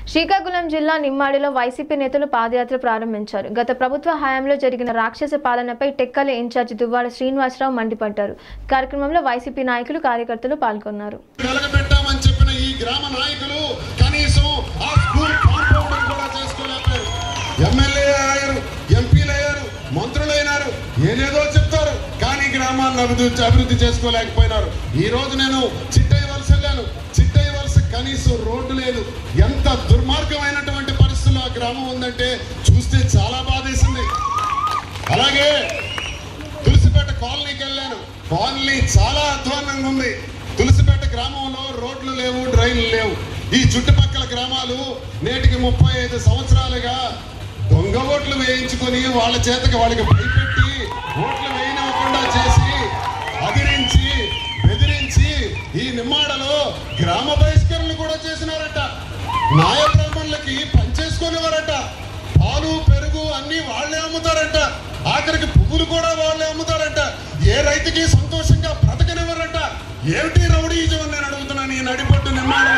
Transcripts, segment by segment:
శ్రీకాకుళం జిల్లా నిమ్మాడిలో వైసీపీ నేతలు పాదయాత్ర ప్రారంభించారు గత ప్రభుత్వ హయాంలో జరిగిన రాక్షస పాలనపై టెక్కలి ఇన్ఛార్జి దువ్వాడ శ్రీనివాసరావు మండిపడ్డారు కార్యక్రమంలో వైసీపీ నాయకులు కార్యకర్తలు పాల్గొన్నారు వెలగబెట్టామని చెప్పిన ఈ గ్రామ నాయకులు కనీసం ఆ స్కూల్ కాంపౌండ్ కూడా చేసుకోలేకపోయారు ఎమ్మెల్యే అయ్యారు ఎంపీలు అయ్యారు మంత్రులు అయినారు ఏదేదో చెప్తారు కానీ గ్రామాలను అభివృద్ధి అభివృద్ధి చేసుకోలేకపోయినారు ఈ రోజు నేను చిట్టయ్య వలస వెళ్ళాను చిట్టయ్య వలస కనీసం రోడ్డు లేదు ఎంత దుర్మార్గమైనటువంటి పరిస్థితుల్లో ఆ గ్రామం ఉందంటే చూస్తే చాలా బాధేసింది అలాగే తులసిపేట కాలనీకి వెళ్ళాను కాలనీ చాలా అధ్వానంగా ఉంది తులసిపేట గ్రామంలో రోడ్లు లేవు డ్రైన్లు లేవు ఈ చుట్టుపక్కల గ్రామాలు నేటికి ముప్పై ఐదు సంవత్సరాలుగా దొంగ ఓట్లు వేయించుకొని వాళ్ళ చేతకి వాళ్ళకి భయపెట్టి ఓట్లు వేయనివ్వకుండా చేసి అదిరించి బెదిరించి ఈ నిమ్మాడలో గ్రామ బహిష్కరణలు కూడా చేసినారట నాయ బ్రాహ్మణులకి పనిచేసుకునేవారట పాలు పెరుగు అన్ని వాళ్ళే అమ్ముతారంట ఆఖరికి పువ్వులు కూడా వాళ్ళే అమ్ముతారంట ఏ రైతుకి సంతోషంగా బ్రతకనివ్వరంట ఏమిటి రౌడీజం అని నేను అడుగుతున్నాను ఈ నడిపొట్టు నిమ్మాడు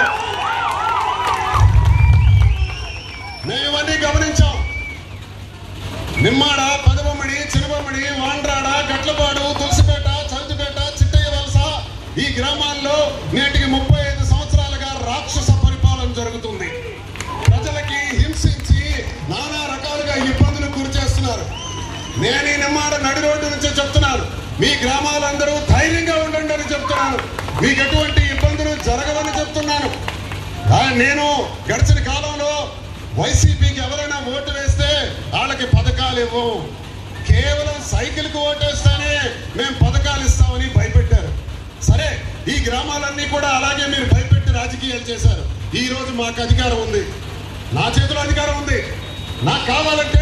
మేము ఇవన్నీ గమనించాం నిమ్మాడ పదవమ్మడి చినబమ్మడి వాండ్రాడ గట్లపాడు తులసిపేట చందుపేట చిట్టయ్య వలస ఈ గ్రామాల్లో నేటికి ముప్పై ఐదు సంవత్సరాలుగా రాక్షస పరిపాలన జరుగుతుంది ప్రజలకి హింసించి నానా రకాలుగా ఇబ్బందులు గురి చేస్తున్నారు నేను ఈ నిమ్మాడ నడి రోడ్డు నుంచి చెప్తున్నాను మీ గ్రామాలందరూ ధైర్యంగా ఉండండి అని చెప్తున్నాను మీకు ఎటువంటి ఇబ్బందులు జరగవని చెప్తున్నాను ఆ, నేను గడిచిన కాలంలో వైసీపీకి ఎవరైనా ఓటు వేస్తే వాళ్ళకి పథకాలు ఇవ్వము కేవలం సైకిల్కి ఓటేస్తేనే మేము పథకాలు ఇస్తామని భయపెట్టారు సరే ఈ గ్రామాలన్నీ కూడా అలాగే మీరు భయపెట్టి రాజకీయాలు చేశారు ఈ రోజు మాకు అధికారం ఉంది నా చేతిలో అధికారం ఉంది నాకు కావాలంటే